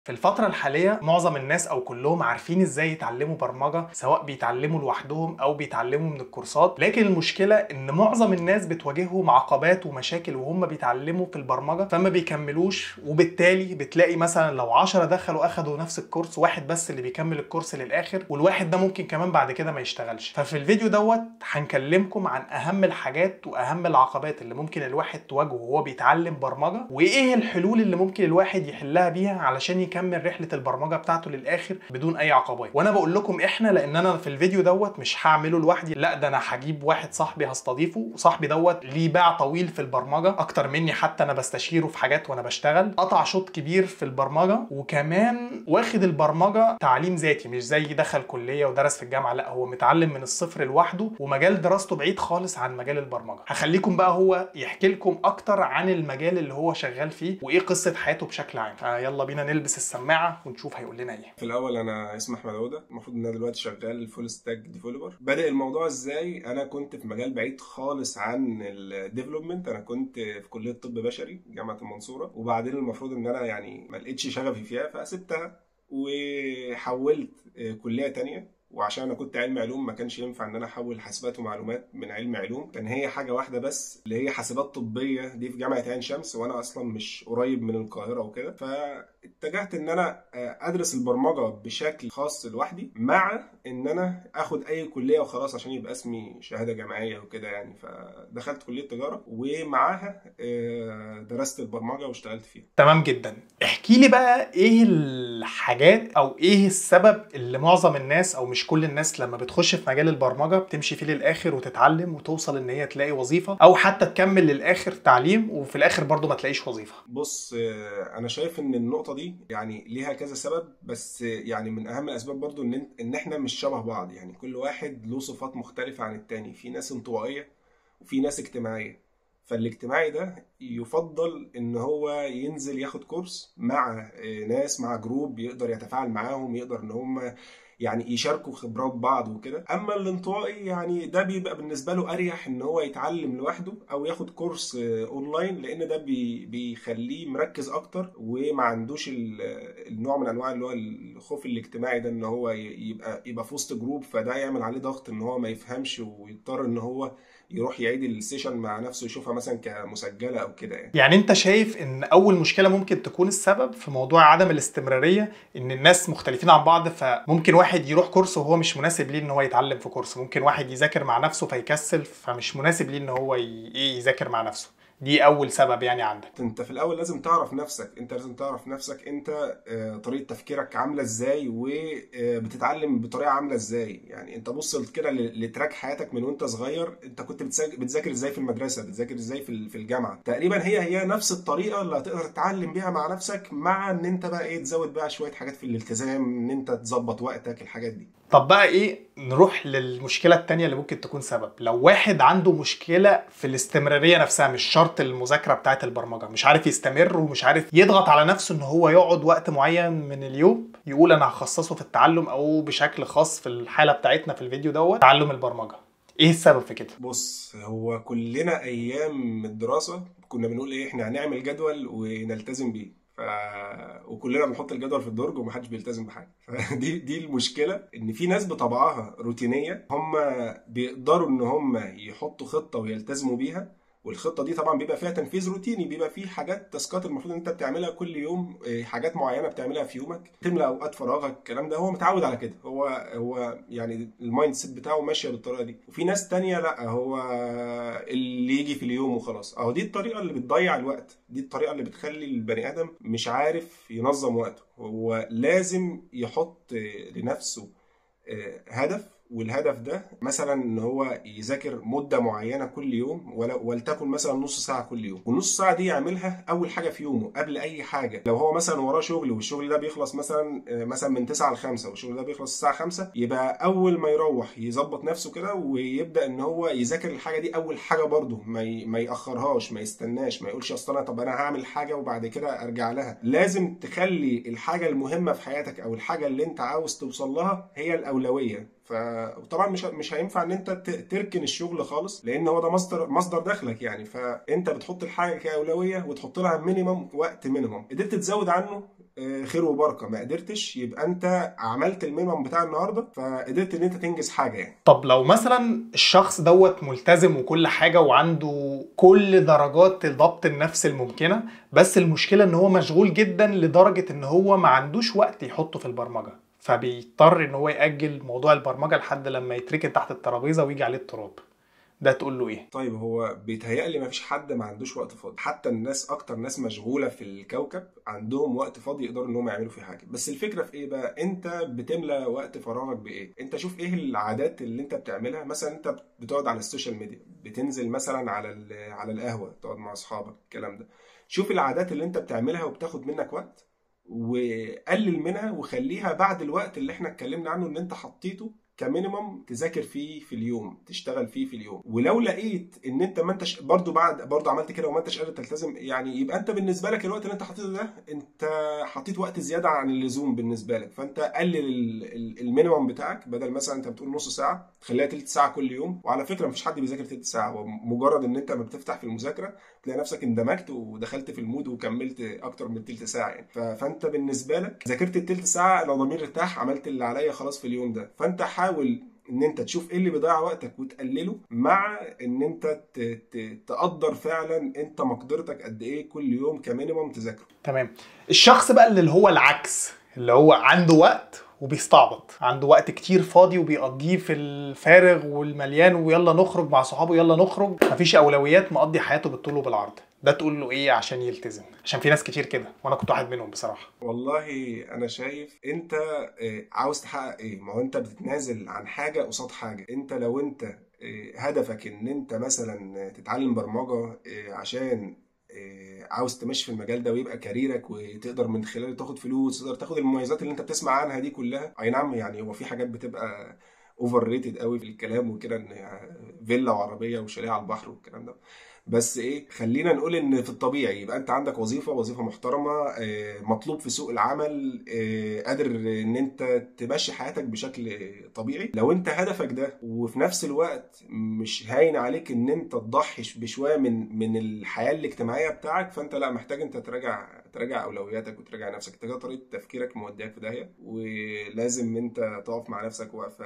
في الفترة الحالية معظم الناس أو كلهم عارفين إزاي يتعلموا برمجة سواء بيتعلموا لوحدهم أو بيتعلموا من الكورسات لكن المشكلة إن معظم الناس بتواجههم عقبات ومشاكل وهم بيتعلموا في البرمجة فما بيكملوش وبالتالي بتلاقي مثلا لو 10 دخلوا أخدوا نفس الكورس واحد بس اللي بيكمل الكورس للآخر والواحد ده ممكن كمان بعد كده ما يشتغلش ففي الفيديو دوت هنكلمكم عن أهم الحاجات وأهم العقبات اللي ممكن الواحد تواجهه وهو بيتعلم برمجة وإيه الحلول اللي ممكن الواحد يحلها بيها علشان يكمل رحله البرمجه بتاعته للاخر بدون اي عقبات وانا بقول لكم احنا لان انا في الفيديو دوت مش هعمله لوحدي لا ده انا هجيب واحد صاحبي هستضيفه وصاحبي دوت ليه باع طويل في البرمجه اكتر مني حتى انا بستشيره في حاجات وانا بشتغل قطع شوط كبير في البرمجه وكمان واخد البرمجه تعليم ذاتي مش زي دخل كليه ودرس في الجامعه لا هو متعلم من الصفر لوحده ومجال دراسته بعيد خالص عن مجال البرمجه هخليكم بقى هو يحكي لكم اكتر عن المجال اللي هو شغال فيه وايه قصه حياته بشكل عام فيلا بينا نلبس السماعه ونشوف هيقول لنا ايه في الاول انا اسمي احمد عوده المفروض ان انا دلوقتي شغال فول ستاك ديفلوبر بادئ الموضوع ازاي انا كنت في مجال بعيد خالص عن الديفلوبمنت انا كنت في كليه طب بشري جامعه المنصوره وبعدين المفروض ان انا يعني ما لقيتش شغفي فيها فسبتها وحولت كليه تانية وعشان انا كنت علم علوم ما كانش ينفع ان انا احول حاسبات ومعلومات من علم علوم كان هي حاجه واحده بس اللي هي حاسبات طبيه دي في جامعه عين شمس وانا اصلا مش قريب من القاهره وكده فاتجهت ان انا ادرس البرمجه بشكل خاص لوحدي مع ان انا اخد اي كليه وخلاص عشان يبقى اسمي شهاده جامعيه وكده يعني فدخلت كليه تجاره ومعاها درست البرمجه واشتغلت فيها تمام جدا احكي لي بقى ايه الحاجات او ايه السبب اللي معظم الناس او مش كل الناس لما بتخش في مجال البرمجه بتمشي فيه للاخر وتتعلم وتوصل ان هي تلاقي وظيفه او حتى تكمل للاخر تعليم وفي الاخر برضه ما تلاقيش وظيفه بص انا شايف ان النقطه دي يعني ليها كذا سبب بس يعني من اهم الاسباب برضه ان ان احنا مش شبه بعض يعني كل واحد له صفات مختلفه عن التاني في ناس انطوائيه وفي ناس اجتماعيه فالاجتماعي ده يفضل ان هو ينزل ياخد كورس مع ناس مع جروب يقدر يتفاعل معاهم يقدر ان هم يعني يشاركوا خبرات بعض وكده اما الانطوائي يعني ده بيبقى بالنسبه له اريح ان هو يتعلم لوحده او ياخد كورس اونلاين لان ده بي بيخليه مركز اكتر وما عندوش النوع من انواع اللي هو الخوف الاجتماعي ده ان هو يبقى يبقى في وسط جروب فده يعمل عليه ضغط ان هو ما يفهمش ويضطر ان هو يروح يعيد السيشن مع نفسه يشوفها مثلا كمسجله او كده يعني يعني انت شايف ان اول مشكله ممكن تكون السبب في موضوع عدم الاستمراريه ان الناس مختلفين عن بعض فممكن واحد يروح كورس وهو مش مناسب ليه ان هو يتعلم في كورس ممكن واحد يذاكر مع نفسه فيكسل فمش مناسب ليه ان هو ايه يذاكر مع نفسه دي اول سبب يعني عندك انت في الاول لازم تعرف نفسك انت لازم تعرف نفسك انت طريقه تفكيرك عامله ازاي وبتتعلم بطريقه عامله ازاي يعني انت بص كده لتراك حياتك من وانت صغير انت كنت بتذاكر ازاي في المدرسه بتذاكر ازاي في الجامعه تقريبا هي هي نفس الطريقه اللي هتقدر تتعلم بيها مع نفسك مع ان انت بقى ايه تزود بقى شويه حاجات في الالتزام ان انت تظبط وقتك الحاجات دي طب بقى ايه نروح للمشكله الثانيه اللي ممكن تكون سبب لو واحد عنده مشكله في الاستمراريه نفسها مش شرط المذاكره بتاعه البرمجه مش عارف يستمر ومش عارف يضغط على نفسه ان هو يقعد وقت معين من اليوم يقول انا هخصصه في التعلم او بشكل خاص في الحاله بتاعتنا في الفيديو دوت تعلم البرمجه ايه السبب في كده بص هو كلنا ايام الدراسه كنا بنقول ايه احنا هنعمل جدول ونلتزم بيه ف... وكلنا بنحط الجدول في الدرج ومحدش بيلتزم بحاجه فدي دي المشكله ان في ناس بطبعها روتينيه هم بيقدروا ان هم يحطوا خطه ويلتزموا بيها والخطه دي طبعا بيبقى فيها تنفيذ روتيني بيبقى فيه حاجات تاسكات المفروض ان انت بتعملها كل يوم حاجات معينه بتعملها في يومك تملى اوقات فراغك الكلام ده هو متعود على كده هو هو يعني المايند سيت بتاعه ماشيه بالطريقه دي وفي ناس تانية لا هو اللي يجي في اليوم وخلاص اهو دي الطريقه اللي بتضيع الوقت دي الطريقه اللي بتخلي البني ادم مش عارف ينظم وقته هو لازم يحط لنفسه هدف والهدف ده مثلا ان هو يذاكر مده معينه كل يوم ولتكن مثلا نص ساعه كل يوم والنص ساعه دي يعملها اول حاجه في يومه قبل اي حاجه لو هو مثلا وراه شغل والشغل ده بيخلص مثلا مثلا من 9 ل 5 والشغل ده بيخلص الساعه 5 يبقى اول ما يروح يظبط نفسه كده ويبدا ان هو يذاكر الحاجه دي اول حاجه برده ما ما ياخرهاش ما يستناش ما يقولش اصل انا طب انا هعمل حاجه وبعد كده ارجع لها لازم تخلي الحاجه المهمه في حياتك او الحاجه اللي انت عاوز توصل لها هي الاولويه فطبعا مش مش هينفع ان انت تركن الشغل خالص لان هو ده مصدر مصدر دخلك يعني فانت بتحط الحاجه كاولويه وتحط لها مينيمم وقت مينيمم قدرت تزود عنه آه، خير وبركه ما قدرتش يبقى انت عملت المينيمم بتاع النهارده فقدرت ان انت تنجز حاجه يعني طب لو مثلا الشخص دوت ملتزم وكل حاجة وعنده كل درجات ضبط النفس الممكنة بس المشكلة ان هو مشغول جدا لدرجة ان هو ما عندوش وقت يحطه في البرمجة فبيضطر ان هو يأجل موضوع البرمجة لحد لما يتركن تحت الترابيزة ويجي عليه التراب ده تقول له ايه طيب هو بيتهيألي ما فيش حد ما عندوش وقت فاضي حتى الناس اكتر ناس مشغوله في الكوكب عندهم وقت فاضي يقدروا ان هم يعملوا فيه حاجه بس الفكره في ايه بقى انت بتملى وقت فراغك بايه انت شوف ايه العادات اللي انت بتعملها مثلا انت بتقعد على السوشيال ميديا بتنزل مثلا على ال- على القهوه تقعد مع اصحابك الكلام ده شوف العادات اللي انت بتعملها وبتاخد منك وقت وقلل منها وخليها بعد الوقت اللي احنا اتكلمنا عنه ان انت حطيته كمينيمم تذاكر فيه في اليوم تشتغل فيه في اليوم ولو لقيت ان انت ما انتش برضو بعد برضو عملت كده وما انتش قادر تلتزم يعني يبقى انت بالنسبه لك الوقت اللي انت حطيته ده انت حطيت وقت زياده عن اللزوم بالنسبه لك فانت قلل ال- ال- المينيمم بتاعك بدل مثلا انت بتقول نص ساعه تخليها تلت ساعه كل يوم وعلى فكره مفيش حد بيذاكر تلت ساعه هو مجرد ان انت ما بتفتح في المذاكره تلاقي نفسك اندمجت ودخلت في المود وكملت اكتر من تلت ساعه يعني ف- فانت بالنسبه لك ذاكرت التلت ساعه انا ضميري ارتاح عملت اللي عليا خلاص في اليوم ده فانت حاول ان انت تشوف ايه اللي بيضيع وقتك وتقلله مع ان انت ت- ت- تقدر فعلا انت مقدرتك قد ايه كل يوم كمينيمم تذاكره تمام الشخص بقى اللي هو العكس اللي هو عنده وقت وبيستعبط عنده وقت كتير فاضي وبيقضيه في الفارغ والمليان ويلا نخرج مع صحابه يلا نخرج مفيش اولويات مقضي حياته بالطول وبالعرض ده تقول له ايه عشان يلتزم عشان في ناس كتير كده وانا كنت واحد منهم بصراحه والله انا شايف انت آه، عاوز تحقق ايه ما هو انت بتتنازل عن حاجه قصاد حاجه انت لو انت آه، هدفك ان انت مثلا تتعلم برمجه آه، عشان آه، عاوز تمشي في المجال ده ويبقى كاريرك وتقدر من خلاله تاخد فلوس تقدر تاخد المميزات اللي انت بتسمع عنها دي كلها اي نعم يعني هو في حاجات بتبقى اوفر ريتد قوي في الكلام وكده ان فيلا وعربيه وشاليه على البحر والكلام ده بس ايه خلينا نقول ان في الطبيعي يبقى انت عندك وظيفه وظيفه محترمه آه، مطلوب في سوق العمل آه، قادر ان انت تمشي حياتك بشكل طبيعي لو انت هدفك ده وفي نفس الوقت مش هاين عليك ان انت تضحي بشويه من من الحياه الاجتماعيه بتاعك فانت لا محتاج انت تراجع تراجع اولوياتك وتراجع نفسك انت كده طريقه تفكيرك مودياك في داهيه ولازم انت تقف مع نفسك وقفه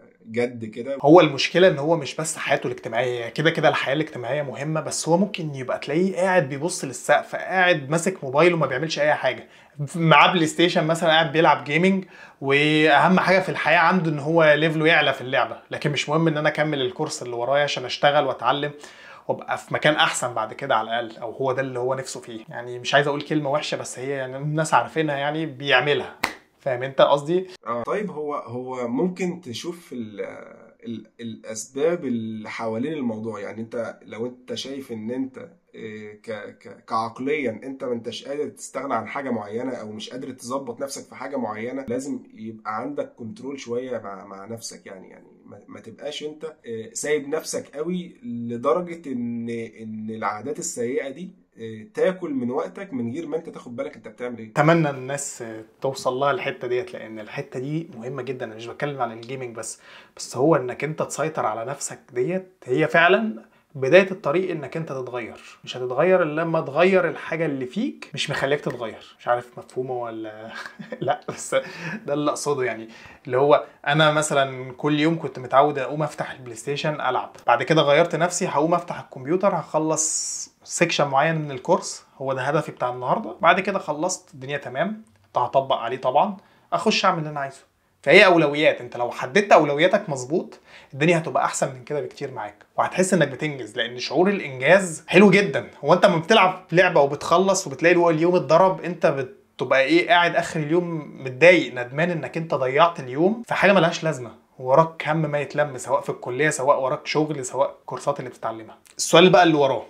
جد كده هو المشكله ان هو مش بس حياته الاجتماعيه كده كده الحياه الاجتماعيه مهمه بس هو ممكن يبقى تلاقيه قاعد بيبص للسقف قاعد ماسك موبايله ما بيعملش اي حاجه معاه بلاي ستيشن مثلا قاعد بيلعب جيمنج واهم حاجه في الحياه عنده ان هو ليفله يعلى في اللعبه لكن مش مهم ان انا اكمل الكورس اللي ورايا عشان اشتغل واتعلم وابقى في مكان احسن بعد كده على الاقل او هو ده اللي هو نفسه فيه يعني مش عايز اقول كلمه وحشه بس هي يعني الناس عارفينها يعني بيعملها فاهم انت قصدي اه طيب هو هو ممكن تشوف ال ال الاسباب اللي حوالين الموضوع يعني انت لو انت شايف ان انت إيه، ك ك كعقليا انت ما انتش قادر تستغنى عن حاجه معينه او مش قادر تظبط نفسك في حاجه معينه لازم يبقى عندك كنترول شويه مع مع نفسك يعني يعني ما, ما تبقاش انت إيه، سايب نفسك قوي لدرجه ان ان العادات السيئه دي إيه، تاكل من وقتك من غير ما انت تاخد بالك انت بتعمل ايه اتمنى الناس توصل لها الحته ديت لان الحته دي مهمه جدا انا مش بتكلم عن الجيمنج بس بس هو انك انت تسيطر على نفسك ديت هي فعلا بدايه الطريق انك انت تتغير مش هتتغير الا لما تغير الحاجه اللي فيك مش مخليك تتغير مش عارف مفهومه ولا لا بس ده اللي اقصده يعني اللي هو انا مثلا كل يوم كنت متعود اقوم افتح البلاي ستيشن العب بعد كده غيرت نفسي هقوم افتح الكمبيوتر هخلص سيكشن معين من الكورس هو ده هدفي بتاع النهارده بعد كده خلصت الدنيا تمام كنت هطبق عليه طبعا اخش اعمل اللي انا عايزه فهي اولويات انت لو حددت اولوياتك مظبوط الدنيا هتبقى احسن من كده بكتير معاك وهتحس انك بتنجز لان شعور الانجاز حلو جدا هو انت لما بتلعب لعبه وبتخلص وبتلاقي اللي هو اليوم اتضرب انت بتبقى ايه قاعد اخر اليوم متضايق ندمان انك انت ضيعت اليوم في حاجه ملهاش لازمه وراك هم ما يتلم سواء في الكليه سواء وراك شغل سواء كورسات اللي بتتعلمها السؤال بقى اللي وراه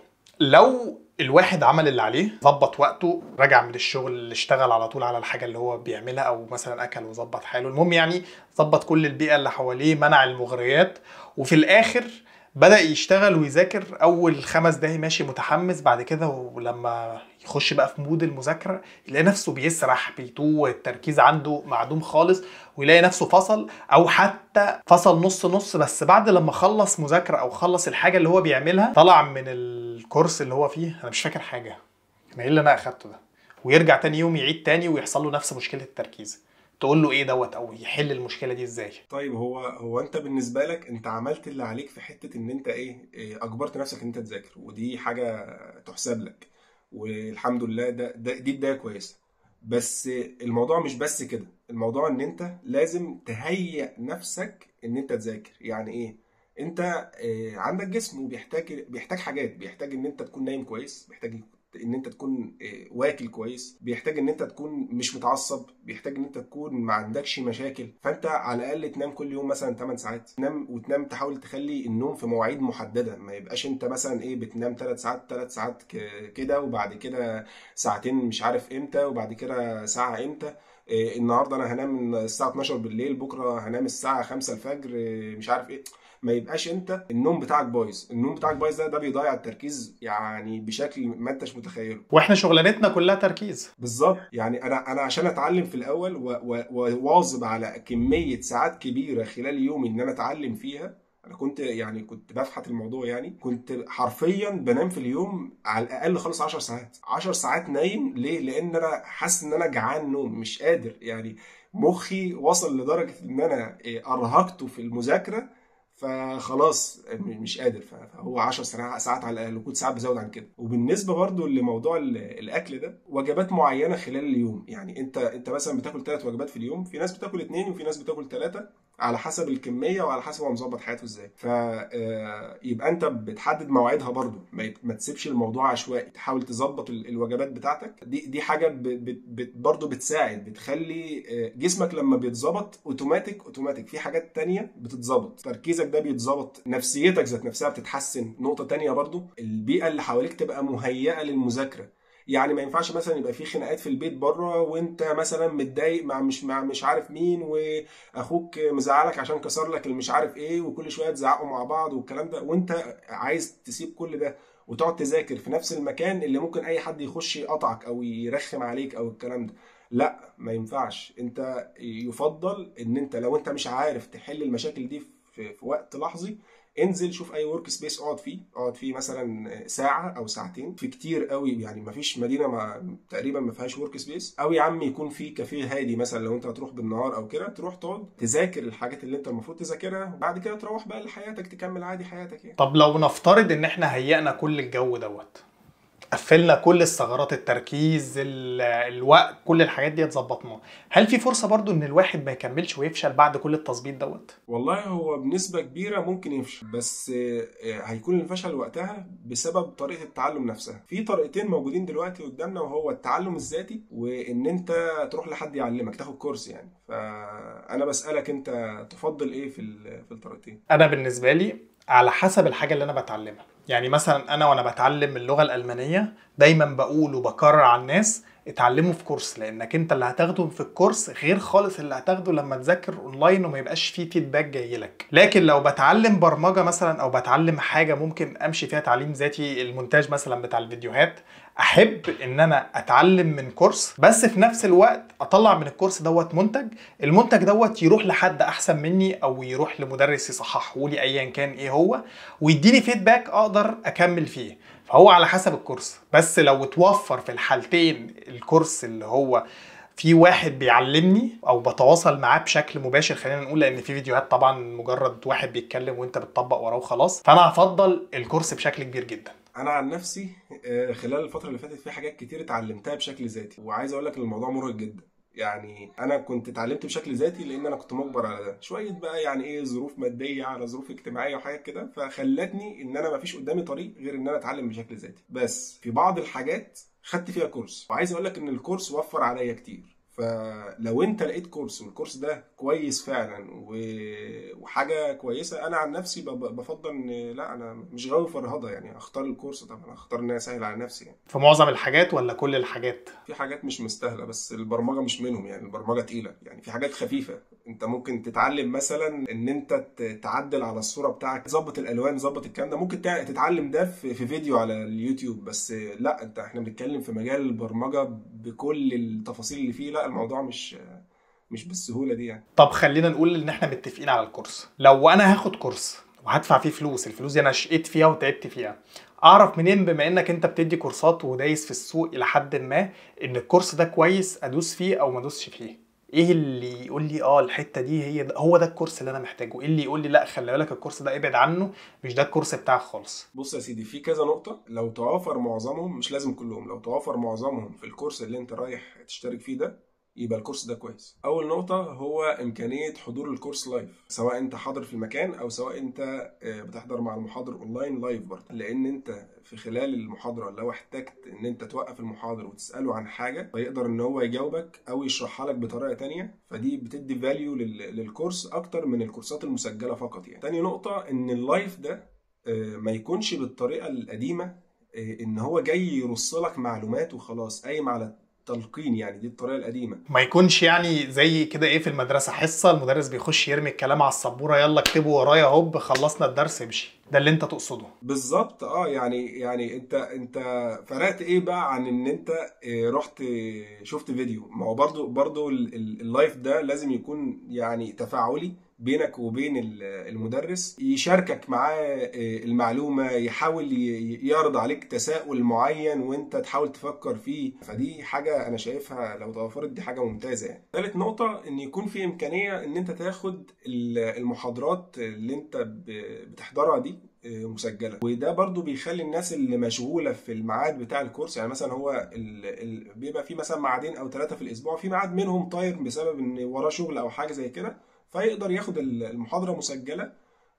لو الواحد عمل اللي عليه ظبط وقته رجع من الشغل اللي اشتغل على طول على الحاجه اللي هو بيعملها او مثلا اكل وظبط حاله المهم يعني ظبط كل البيئه اللي حواليه منع المغريات وفي الاخر بدأ يشتغل ويذاكر أول خمس دقايق ماشي متحمس بعد كده ولما يخش بقى في مود المذاكرة يلاقي نفسه بيسرح بيتوه التركيز عنده معدوم خالص ويلاقي نفسه فصل أو حتى فصل نص نص بس بعد لما خلص مذاكرة أو خلص الحاجة اللي هو بيعملها طلع من الكورس اللي هو فيه أنا مش فاكر حاجة أنا إيه اللي أنا أخدته ده ويرجع تاني يوم يعيد تاني ويحصل له نفس مشكله التركيز تقول له ايه دوت او يحل المشكله دي ازاي طيب هو هو انت بالنسبه لك انت عملت اللي عليك في حته ان انت ايه, إيه اجبرت نفسك ان انت تذاكر ودي حاجه تحسب لك والحمد لله ده, ده دي بدايه كويسه بس الموضوع مش بس كده الموضوع ان انت لازم تهيئ نفسك ان انت تذاكر يعني ايه انت آه، عندك جسم وبيحتاج بيحتاج حاجات بيحتاج ان انت تكون نايم كويس بيحتاج ان انت تكون آه، واكل كويس بيحتاج ان انت تكون مش متعصب بيحتاج ان انت تكون ما عندكش مشاكل فانت على الاقل تنام كل يوم مثلا 8 ساعات تنام وتنام تحاول تخلي النوم في مواعيد محدده ما يبقاش انت مثلا ايه بتنام 3 ساعات 3 ساعات ك- كده وبعد كده ساعتين مش عارف امتى وبعد كده ساعه امتى إيه، النهارده انا هنام الساعه 12 بالليل بكره هنام الساعه 5 الفجر إيه، مش عارف ايه ما يبقاش انت النوم بتاعك بايظ النوم بتاعك بايظ ده ده بيضيع التركيز يعني بشكل ما انتش متخيله واحنا شغلانتنا كلها تركيز بالظبط يعني انا انا عشان اتعلم في الاول و- و- وواظب على كميه ساعات كبيره خلال يومي ان انا اتعلم فيها انا كنت يعني كنت بفحت الموضوع يعني كنت حرفيا بنام في اليوم على الاقل خالص 10 ساعات 10 ساعات نايم ليه لان انا حاسس ان انا جعان نوم مش قادر يعني مخي وصل لدرجه ان انا إيه، ارهقته في المذاكره فخلاص م- مش قادر فهو 10 ساعات ساعات على الاقل وكنت ساعات بزود عن كده وبالنسبه برضو لموضوع ال- الاكل ده وجبات معينه خلال اليوم يعني انت انت مثلا بتاكل ثلاث وجبات في اليوم في ناس بتاكل اثنين وفي ناس بتاكل ثلاثه على حسب الكميه وعلى حسب هو مظبط حياته ازاي فيبقى انت بتحدد مواعيدها برضو ما يب- ما تسيبش الموضوع عشوائي تحاول تظبط ال- الوجبات بتاعتك دي دي حاجه ب- ب- بت- برضو بتساعد بتخلي آه، جسمك لما بيتظبط اوتوماتيك اوتوماتيك في حاجات تانية بتتظبط تركيزك ده بيتظبط نفسيتك ذات نفسها بتتحسن نقطه تانية برضو البيئه اللي حواليك تبقى مهيئه للمذاكره يعني ما ينفعش مثلا يبقى في خناقات في البيت بره وانت مثلا متضايق مع مش مع مش عارف مين واخوك مزعلك عشان كسر لك المش عارف ايه وكل شويه تزعقوا مع بعض والكلام ده وانت عايز تسيب كل ده وتقعد تذاكر في نفس المكان اللي ممكن اي حد يخش يقطعك او يرخم عليك او الكلام ده لا ما ينفعش انت يفضل ان انت لو انت مش عارف تحل المشاكل دي في, في وقت لحظي انزل شوف اي ورك سبيس اقعد فيه اقعد فيه مثلا ساعه او ساعتين في كتير قوي يعني ما فيش مدينه ما تقريبا ما فيهاش ورك سبيس او يا عم يكون في كافيه هادي مثلا لو انت هتروح بالنهار او كده تروح تقعد تذاكر الحاجات اللي انت المفروض تذاكرها وبعد كده تروح بقى لحياتك تكمل عادي حياتك يعني طب لو نفترض ان احنا هيئنا كل الجو دوت قفلنا كل الثغرات التركيز ال- الوقت كل الحاجات دي ظبطناها هل في فرصه برضو ان الواحد ما يكملش ويفشل بعد كل التظبيط دوت والله هو بنسبة كبيرة ممكن يفشل بس آه، هيكون الفشل وقتها بسبب طريقة التعلم نفسها في طريقتين موجودين دلوقتي قدامنا وهو التعلم الذاتي وان انت تروح لحد يعلمك تاخد كورس يعني فانا بسألك انت تفضل ايه في ال- في الطريقتين انا بالنسبه لي على حسب الحاجه اللي انا بتعلمها يعني مثلا انا وانا بتعلم اللغه الالمانيه دايما بقول وبكرر على الناس اتعلموا في كورس لانك انت اللي هتاخده في الكورس غير خالص اللي هتاخده لما تذاكر اونلاين وما يبقاش فيه فيدباك جاي لك لكن لو بتعلم برمجه مثلا او بتعلم حاجه ممكن امشي فيها تعليم ذاتي المونتاج مثلا بتاع الفيديوهات احب ان انا اتعلم من كورس بس في نفس الوقت اطلع من الكورس دوت منتج المنتج دوت يروح لحد احسن مني او يروح لمدرس يصححه لي ايا كان ايه هو ويديني فيدباك اقدر اكمل فيه فهو على حسب الكورس بس لو اتوفر في الحالتين الكورس اللي هو في واحد بيعلمني او بتواصل معاه بشكل مباشر خلينا نقول لان في فيديوهات طبعا مجرد واحد بيتكلم وانت بتطبق وراه وخلاص فانا هفضل الكورس بشكل كبير جدا انا عن نفسي آه، خلال الفترة اللي فاتت في حاجات كتير اتعلمتها بشكل ذاتي وعايز اقول لك ان الموضوع مرهق جدا يعني انا كنت اتعلمت بشكل ذاتي لان انا كنت مجبر على ده شويه بقى يعني ايه ظروف ماديه على ظروف اجتماعيه وحاجات كده فخلتني ان انا ما فيش قدامي طريق غير ان انا اتعلم بشكل ذاتي بس في بعض الحاجات خدت فيها كورس وعايز اقول لك ان الكورس وفر عليا كتير فلو انت لقيت كورس والكورس ده كويس فعلا و- وحاجه كويسه انا عن نفسي ب- بفضل ان لا انا مش غاوي فرهضه يعني اختار الكورس طبعا اختار ان انا اسهل على نفسي يعني في معظم الحاجات ولا كل الحاجات في حاجات مش مستاهله بس البرمجه مش منهم يعني البرمجه تقيله يعني في حاجات خفيفه انت ممكن تتعلم مثلا ان انت ت- تعدل على الصوره بتاعك تظبط الالوان تظبط الكلام ده ممكن تع- تتعلم ده في في فيديو على اليوتيوب بس لا انت احنا بنتكلم في مجال البرمجه بكل التفاصيل اللي فيه لا الموضوع مش مش بالسهوله دي يعني طب خلينا نقول ان احنا متفقين على الكورس لو انا هاخد كورس وهدفع فيه فلوس الفلوس دي انا شقيت فيها وتعبت فيها اعرف منين بما انك انت بتدي كورسات ودايس في السوق الى حد ما ان الكورس ده كويس ادوس فيه او ما ادوسش فيه ايه اللي يقول لي اه الحته دي هي ده هو ده الكورس اللي انا محتاجه ايه اللي يقول لي لا خلي بالك الكورس ده ابعد عنه مش ده الكورس بتاعك خالص بص يا سيدي في كذا نقطة لو توافر معظمهم مش لازم كلهم لو توافر معظمهم في الكورس اللي انت رايح تشترك فيه ده يبقى الكورس ده كويس اول نقطة هو امكانية حضور الكورس لايف سواء انت حاضر في المكان او سواء انت آه، بتحضر مع المحاضر اونلاين لايف برضه لان انت في خلال المحاضرة لو احتجت ان انت توقف المحاضر وتسأله عن حاجة فيقدر ان هو يجاوبك او يشرحها لك بطريقة تانية فدي بتدي فاليو للكورس اكتر من الكورسات المسجلة فقط يعني تاني نقطة ان اللايف ده آه، ما يكونش بالطريقة القديمة آه، ان هو جاي يرص لك معلومات وخلاص قايم على تلقين يعني دي الطريقة القديمة ما يكونش يعني زي كده ايه في المدرسه حصه المدرس بيخش يرمي الكلام على السبوره يلا اكتبوا ورايا هوب خلصنا الدرس امشي ده اللي انت تقصده بالظبط اه يعني يعني انت انت فرقت ايه بقى عن ان انت آه، رحت آه، شفت فيديو ما هو برضو برضو ال- ال- اللايف ده لازم يكون يعني تفاعلي بينك وبين ال- المدرس يشاركك معاه آه، المعلومة يحاول ي- يعرض عليك تساؤل معين وانت تحاول تفكر فيه فدي حاجة انا شايفها لو توفرت دي حاجة ممتازة يعني ثالث نقطة ان يكون في امكانية ان انت تاخد ال- المحاضرات اللي انت ب- بتحضرها دي مسجله وده برضو بيخلي الناس اللي مشغوله في الميعاد بتاع الكورس يعني مثلا هو ال... ال... بيبقى في مثلا ميعادين او ثلاثه في الاسبوع في ميعاد منهم طاير بسبب ان وراه شغل او حاجه زي كده فيقدر ياخد المحاضره مسجله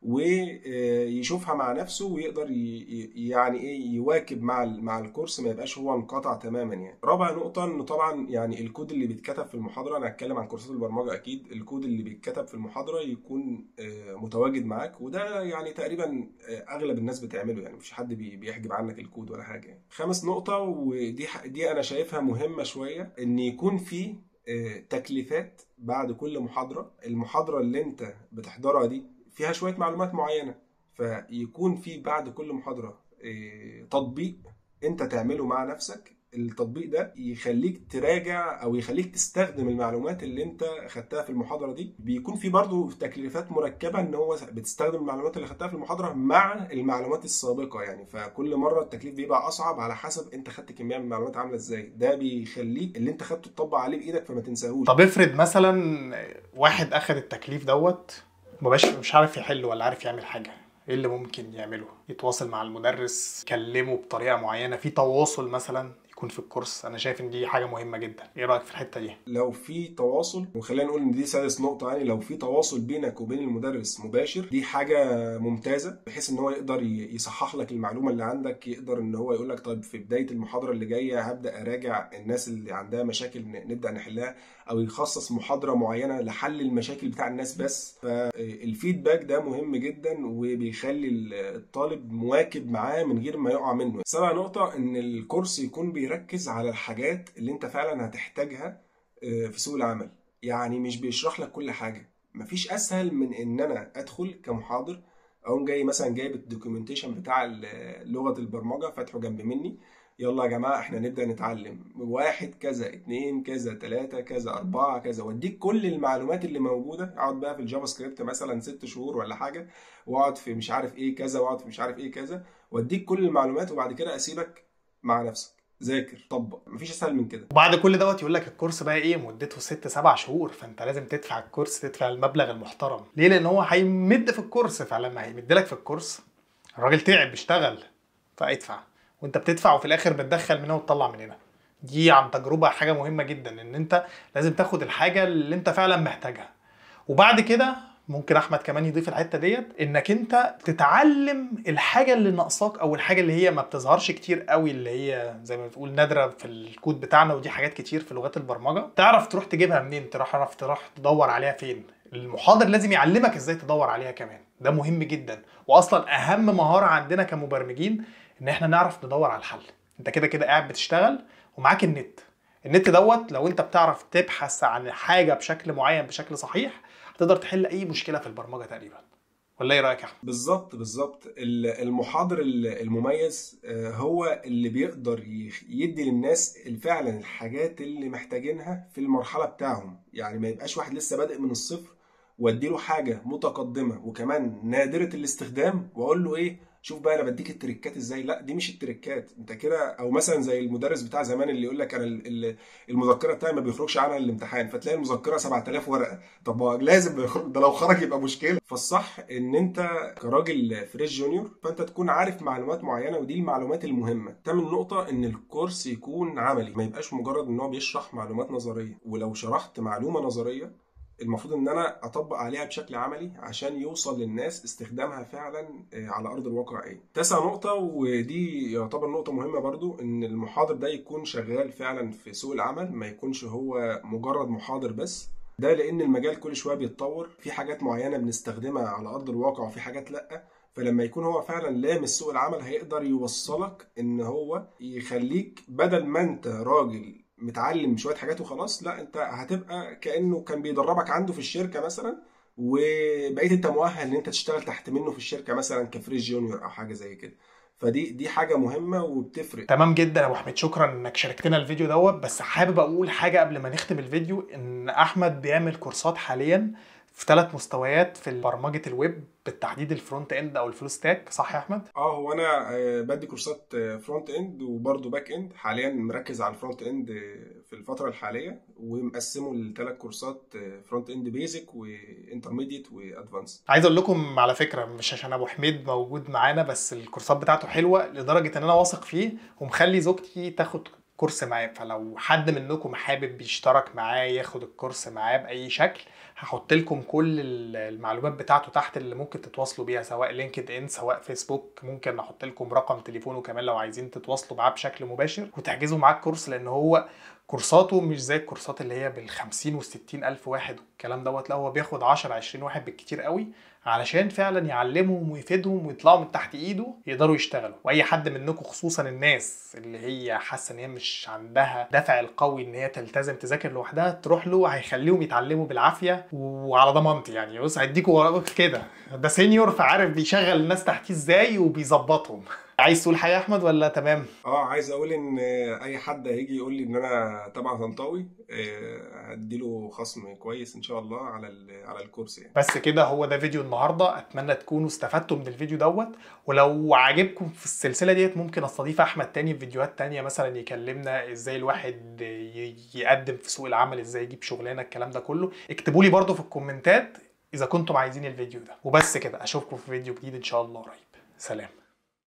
ويشوفها مع نفسه ويقدر ي... ي- يعني ايه يواكب مع ال... مع الكورس ما يبقاش هو انقطع تماما يعني رابع نقطه انه طبعا يعني الكود اللي بيتكتب في المحاضره انا هتكلم عن كورسات البرمجه اكيد الكود اللي بيتكتب في المحاضره يكون آه، متواجد معاك وده يعني تقريبا آه، اغلب الناس بتعمله يعني مفيش حد بي- بيحجب عنك الكود ولا حاجه يعني. خامس نقطه ودي ح- دي انا شايفها مهمه شويه ان يكون في آه، تكليفات بعد كل محاضره المحاضره اللي انت بتحضرها دي فيها شويه معلومات معينه فيكون في بعد كل محاضره آه، تطبيق انت تعمله مع نفسك التطبيق ده يخليك تراجع او يخليك تستخدم المعلومات اللي انت خدتها في المحاضره دي بيكون في برضه تكليفات مركبه ان هو بتستخدم المعلومات اللي خدتها في المحاضره مع المعلومات السابقه يعني فكل مره التكليف بيبقى اصعب على حسب انت خدت كميه من المعلومات عامله ازاي ده بيخليك اللي انت خدته تطبق عليه بايدك فما تنساهوش طب افرض مثلا واحد اخد التكليف دوت مبقاش مش عارف يحل ولا عارف يعمل حاجه ايه اللي ممكن يعمله يتواصل مع المدرس يكلمه بطريقه معينه في تواصل مثلا يكون في الكورس انا شايف ان دي حاجه مهمه جدا ايه رايك في الحته دي لو في تواصل وخلينا نقول ان دي سادس نقطة يعني لو في تواصل بينك وبين المدرس مباشر دي حاجة ممتازة بحيث ان هو يقدر ي- يصحح لك المعلومة اللي عندك يقدر ان هو يقول لك طيب في بداية المحاضرة اللي جاية هبدأ اراجع الناس اللي عندها مشاكل ن- نبدأ نحلها او يخصص محاضرة معينة لحل المشاكل بتاع الناس بس فالفيدباك ده مهم جدا وبيخلي ال- الطالب مواكب معاه من غير ما يقع منه سابع نقطة ان الكورس يكون بيركز على الحاجات اللي انت فعلا هتحتاجها آه، في سوق العمل يعني مش بيشرح لك كل حاجة مفيش اسهل من ان انا ادخل كمحاضر اقوم جاي مثلا جايب الدوكيومنتيشن بتاع ال- لغة البرمجة فاتحه جنب مني يلا يا جماعة احنا نبدأ نتعلم واحد كذا اتنين كذا تلاتة كذا أربعة كذا واديك كل المعلومات اللي موجودة اقعد بقى في الجافا سكريبت مثلا ست شهور ولا حاجة واقعد في مش عارف ايه كذا واقعد في مش عارف ايه كذا واديك كل المعلومات وبعد كده اسيبك مع نفسك ذاكر طبق مفيش اسهل من كده وبعد كل دوت يقول لك الكورس بقى ايه مدته ست سبع شهور فانت لازم تدفع الكورس تدفع المبلغ المحترم ليه لان هو هيمد في الكورس فلما هيمد لك في الكورس الراجل تعب اشتغل فادفع وانت بتدفع وفي الاخر بتدخل من هنا وتطلع من هنا دي عن تجربه حاجه مهمه جدا ان انت لازم تاخد الحاجه اللي انت فعلا محتاجها وبعد كده ممكن احمد كمان يضيف الحته ديت انك انت تتعلم الحاجه اللي ناقصاك او الحاجه اللي هي ما بتظهرش كتير قوي اللي هي زي ما بتقول نادره في الكود بتاعنا ودي حاجات كتير في لغات البرمجه تعرف تروح تجيبها منين تعرف تروح تدور عليها فين المحاضر لازم يعلمك ازاي تدور عليها كمان ده مهم جدا واصلا اهم مهاره عندنا كمبرمجين ان احنا نعرف ندور على الحل انت كده كده قاعد بتشتغل ومعاك النت النت دوت لو انت بتعرف تبحث عن حاجه بشكل معين بشكل صحيح هتقدر تحل اي مشكله في البرمجه تقريبا ولا ايه رايك يا احمد بالظبط بالظبط ال- المحاضر ال- المميز آه، هو اللي بيقدر يخ- يدي للناس فعلا الحاجات اللي محتاجينها في المرحله بتاعهم يعني ما يبقاش واحد لسه بادئ من الصفر واديله حاجه متقدمه وكمان نادره الاستخدام واقول له ايه شوف بقى انا بديك التريكات ازاي لا دي مش التريكات انت كده او مثلا زي المدرس بتاع زمان اللي يقول لك انا ال- ال- المذكره بتاعي ما بيخرجش عنها الامتحان فتلاقي المذكره 7000 ورقه طب ما لازم يخرج- ده لو خرج يبقى مشكله فالصح ان انت كراجل فريش جونيور فانت تكون عارف معلومات معينه ودي المعلومات المهمه تامن نقطه ان الكورس يكون عملي ما يبقاش مجرد ان هو بيشرح معلومات نظريه ولو شرحت معلومه نظريه المفروض ان انا اطبق عليها بشكل عملي عشان يوصل للناس استخدامها فعلا آه، على ارض الواقع ايه تاسع نقطة ودي يعتبر نقطة مهمة برضو ان المحاضر ده يكون شغال فعلا في سوق العمل ما يكونش هو مجرد محاضر بس ده لان المجال كل شوية بيتطور في حاجات معينة بنستخدمها على ارض الواقع وفي حاجات لا فلما يكون هو فعلا لامس سوق العمل هيقدر يوصلك ان هو يخليك بدل ما انت راجل متعلم شويه حاجات وخلاص لا انت هتبقى كانه كان بيدربك عنده في الشركه مثلا وبقيت انت مؤهل ان انت تشتغل تحت منه في الشركه مثلا كفريش جونيور او حاجه زي كده فدي دي حاجه مهمه وبتفرق تمام جدا يا ابو حميد شكرا انك شاركتنا الفيديو دوت بس حابب اقول حاجه قبل ما نختم الفيديو ان احمد بيعمل كورسات حاليا في ثلاث مستويات في برمجه الويب بالتحديد الفرونت اند او الفول ستاك صح يا احمد اه هو انا آه، بدي كورسات فرونت اند وبرضه باك اند حاليا مركز على الفرونت اند آه، في الفتره الحاليه ومقسمه لثلاث كورسات فرونت اند بيزك وانترميديت وادفانس عايز اقول لكم على فكره مش عشان ابو حميد موجود معانا بس الكورسات بتاعته حلوه لدرجه ان انا واثق فيه ومخلي زوجتي تاخد كورس معاه فلو حد منكم حابب يشترك معاه ياخد الكورس معاه باي شكل هحط لكم كل ال- المعلومات بتاعته تحت اللي ممكن تتواصلوا بيها سواء لينكد ان سواء فيسبوك ممكن احط لكم رقم تليفونه كمان لو عايزين تتواصلوا معاه بشكل مباشر وتحجزوا معاه الكورس لان هو كورساته مش زي الكورسات اللي هي بال 50 و 60 الف واحد والكلام دوت لا هو بياخد 10 20 واحد بالكتير قوي علشان فعلا يعلمهم ويفيدهم ويطلعوا من تحت ايده يقدروا يشتغلوا واي حد منكم خصوصا الناس اللي هي حاسه ان هي مش عندها دافع القوي ان هي تلتزم تذاكر لوحدها تروح له هيخليهم يتعلموا بالعافيه وعلى ضمانتي يعني بص هيديكوا ورا- كده ده سينيور فعارف بيشغل الناس تحتيه ازاي وبيظبطهم عايز تقول حاجه يا احمد ولا تمام اه عايز اقول ان اي حد هيجي يقول لي ان انا تبع طنطاوي آه، هديله خصم كويس ان شاء الله على ال- على الكورس يعني بس كده هو ده فيديو النهارده اتمنى تكونوا استفدتوا من الفيديو دوت ولو عجبكم في السلسله ديت ممكن استضيف احمد تاني في فيديوهات تانية مثلا يكلمنا ازاي الواحد ي- يقدم في سوق العمل ازاي يجيب شغلانه الكلام ده كله اكتبوا لي برضو في الكومنتات اذا كنتم عايزين الفيديو ده وبس كده اشوفكم في فيديو جديد ان شاء الله قريب سلام